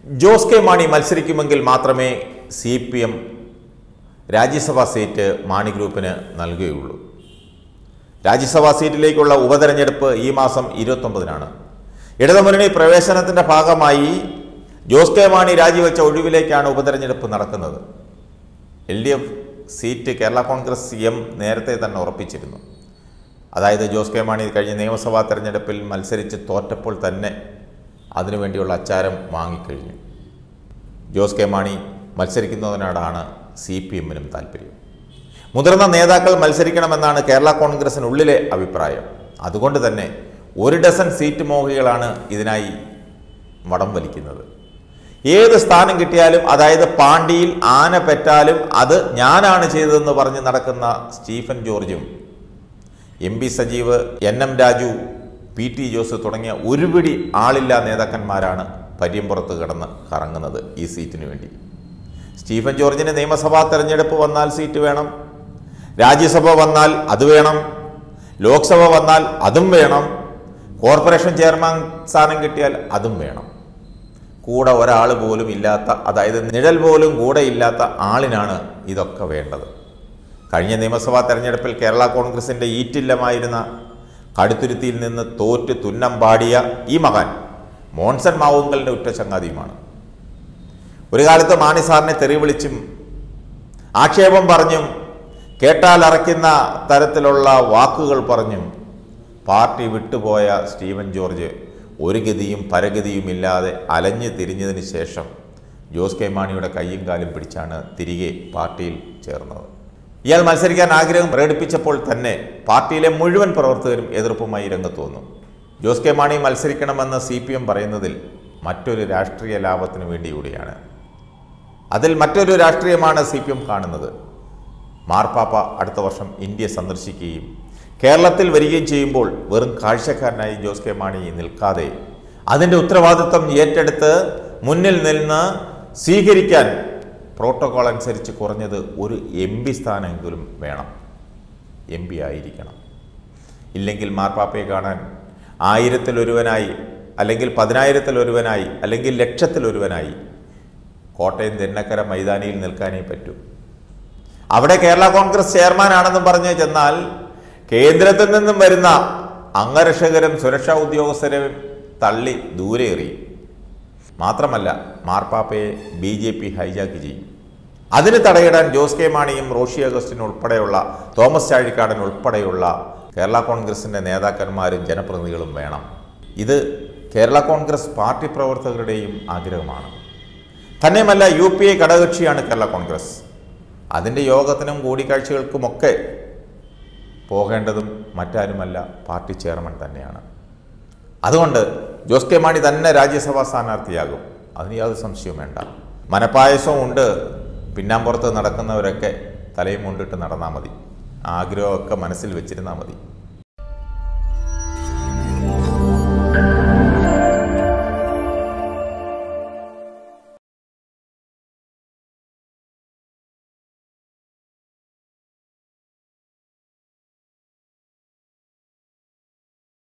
Jose K Mani മത്സരിക്കുമെങ്കിൽ മാത്രമേ C P M Rajya Sabha seat Mani ഗ്രൂപ്പിന് നൽകുകയുള്ളൂ രാജ്യസഭാ സീറ്റിലേക്കുള്ള ഉപതെരഞ്ഞെടുപ്പ് ഈ മാസം ഇരുപത്തൊമ്പതിനാണ് ഇടതുമുന്നണി പ്രവേശനത്തിന്റെ ഭാഗമായി ജോസ് കെ മാണി രാജിവെച്ച ഒഴിവിലേക്കാണ് ഉപതെരഞ്ഞെടുപ്പ് നടക്കുന്നത് L D F seat Kerala Congress M നേരത്തെ തന്നെ ഉറപ്പിച്ചിരുന്നു അതായത് ജോസ് കെ മാണി കഴിഞ്ഞ നിയമസഭാ തെരഞ്ഞെടുപ്പിൽ മത്സരിച്ച് തോറ്റപ്പോൾ തന്നെ അതിനുവേണ്ടിയുള്ള അച്ചാരം വാങ്ങിക്കഴിഞ്ഞു ജോസ് കെ മാണി മത്സരിക്കുന്നതിനോടാണ് സി പി എമ്മിനും താല്പര്യം മുതിർന്ന നേതാക്കൾ മത്സരിക്കണമെന്നാണ് കേരള കോൺഗ്രസിനുള്ളിലെ അഭിപ്രായം അതുകൊണ്ട് തന്നെ ഒരു ഡസൻ സീറ്റ് മോഹികളാണ് ഇതിനായി വടം വലിക്കുന്നത് ഏത് സ്ഥാനം കിട്ടിയാലും അതായത് പാണ്ടിയിൽ ആന പെറ്റാലും അത് ഞാനാണ് ചെയ്തതെന്ന് പറഞ്ഞ് നടക്കുന്ന സ്റ്റീഫൻ ജോർജും M P Sajeev N M Raju P T Jose തുടങ്ങിയ ഒരുപിടി ആളില്ലാ നേതാക്കന്മാരാണ് പര്യമ്പുറത്ത് കിടന്ന് കറങ്ങുന്നത് ഈ സീറ്റിന് വേണ്ടി സ്റ്റീഫൻ ജോർജിന് നിയമസഭാ തെരഞ്ഞെടുപ്പ് വന്നാൽ സീറ്റ് വേണം രാജ്യസഭ വന്നാൽ അത് വേണം ലോക്സഭ വന്നാൽ അതും വേണം കോർപ്പറേഷൻ ചെയർമാൻ സ്ഥാനം കിട്ടിയാൽ അതും വേണം കൂടെ ഒരാൾ പോലും ഇല്ലാത്ത അതായത് നിഴൽ പോലും കൂടെ ഇല്ലാത്ത ആളിനാണ് ഇതൊക്കെ വേണ്ടത് കഴിഞ്ഞ നിയമസഭാ തെരഞ്ഞെടുപ്പിൽ കേരള കോൺഗ്രസിൻ്റെ ഈറ്റില്ലമായിരുന്ന കടുത്തുരുത്തിയിൽ നിന്ന് തോറ്റ് തുന്നം പാടിയ ഈ മകൻ മോൺസൺ മാവുങ്കലിൻ്റെ ഉറ്റചങ്ങാതിയുമാണ് ഒരു കാലത്ത് മാണി സാറിനെ തെറി വിളിച്ചും ആക്ഷേപം പറഞ്ഞും കേട്ടാൽ അറയ്ക്കുന്ന തരത്തിലുള്ള വാക്കുകൾ പറഞ്ഞും പാർട്ടി വിട്ടുപോയ സ്റ്റീവൻ ജോർജ് ഒരു ഗതിയും പരഗതിയും ഇല്ലാതെ അലഞ്ഞു തിരിഞ്ഞതിന് ശേഷം ജോസ് കെ മാണിയുടെ കയ്യും കാലും പിടിച്ചാണ് തിരികെ പാർട്ടിയിൽ ചേർന്നത് ഇയാൾ മത്സരിക്കാൻ ആഗ്രഹം പ്രകടിപ്പിച്ചപ്പോൾ തന്നെ പാർട്ടിയിലെ മുഴുവൻ പ്രവർത്തകരും എതിർപ്പുമായി രംഗത്ത് വന്നു ജോസ് കെ മാണി മത്സരിക്കണമെന്ന് സി പി എം പറയുന്നതിൽ മറ്റൊരു രാഷ്ട്രീയ ലാഭത്തിന് വേണ്ടി കൂടിയാണ് അതിൽ മറ്റൊരു രാഷ്ട്രീയമാണ് സി പി എം കാണുന്നത് മാർപ്പാപ്പ അടുത്ത വർഷം ഇന്ത്യ സന്ദർശിക്കുകയും കേരളത്തിൽ വരികയും ചെയ്യുമ്പോൾ വെറും കാഴ്ചക്കാരനായി ജോസ് കെ മാണി നിൽക്കാതെ അതിൻ്റെ ഉത്തരവാദിത്വം ഏറ്റെടുത്ത് മുന്നിൽ നിന്ന് സ്വീകരിക്കാൻ പ്രോട്ടോകോൾ അനുസരിച്ച് കുറഞ്ഞത് ഒരു എം പി സ്ഥാനമെങ്കിലും വേണം എം പി ആയിരിക്കണം ഇല്ലെങ്കിൽ മാർപ്പാപ്പയെ കാണാൻ ആയിരത്തിലൊരുവനായി അല്ലെങ്കിൽ പതിനായിരത്തിലൊരുവനായി അല്ലെങ്കിൽ ലക്ഷത്തിലൊരുവനായി കോട്ടയം തെന്നക്കര മൈതാനിയിൽ നിൽക്കാനേ പറ്റൂ അവിടെ കേരള കോൺഗ്രസ് ചെയർമാനാണെന്നും പറഞ്ഞ് ചെന്നാൽ കേന്ദ്രത്തിൽ നിന്നും വരുന്ന അംഗരക്ഷകരും സുരക്ഷാ ഉദ്യോഗസ്ഥരും തള്ളി ദൂരെ എറിയും മാത്രമല്ല മാർപ്പാപ്പയെ ബി ജെ പി ഹൈജാക്ക് ചെയ്യും അതിന് തടയിടാൻ ജോസ് കെ മാണിയും റോഷി അഗസ്റ്റിൻ ഉൾപ്പെടെയുള്ള തോമസ് ചാഴിക്കാടൻ ഉൾപ്പെടെയുള്ള കേരള കോൺഗ്രസിൻ്റെ നേതാക്കന്മാരും ജനപ്രതിനിധികളും വേണം ഇത് കേരള കോൺഗ്രസ് പാർട്ടി പ്രവർത്തകരുടെയും ആഗ്രഹമാണ് തന്നെയുമല്ല യു പി എ ഘടകകക്ഷിയാണ് കേരള കോൺഗ്രസ് അതിൻ്റെ യോഗത്തിനും കൂടിക്കാഴ്ചകൾക്കുമൊക്കെ പോകേണ്ടതും മറ്റാരുമല്ല പാർട്ടി ചെയർമാൻ തന്നെയാണ് അതുകൊണ്ട് ജോസ് കെ മാണി തന്നെ രാജ്യസഭാ സ്ഥാനാർത്ഥിയാകും അതിന് യാതൊരു സംശയവും വേണ്ട മനപ്പായസവും ഉണ്ട് പിന്നാമ്പുറത്ത് നടക്കുന്നവരൊക്കെ തലയും കൊണ്ടിട്ട് നടന്നാൽ മതി ആഗ്രഹമൊക്കെ മനസ്സിൽ വെച്ചിരുന്നാൽ മതി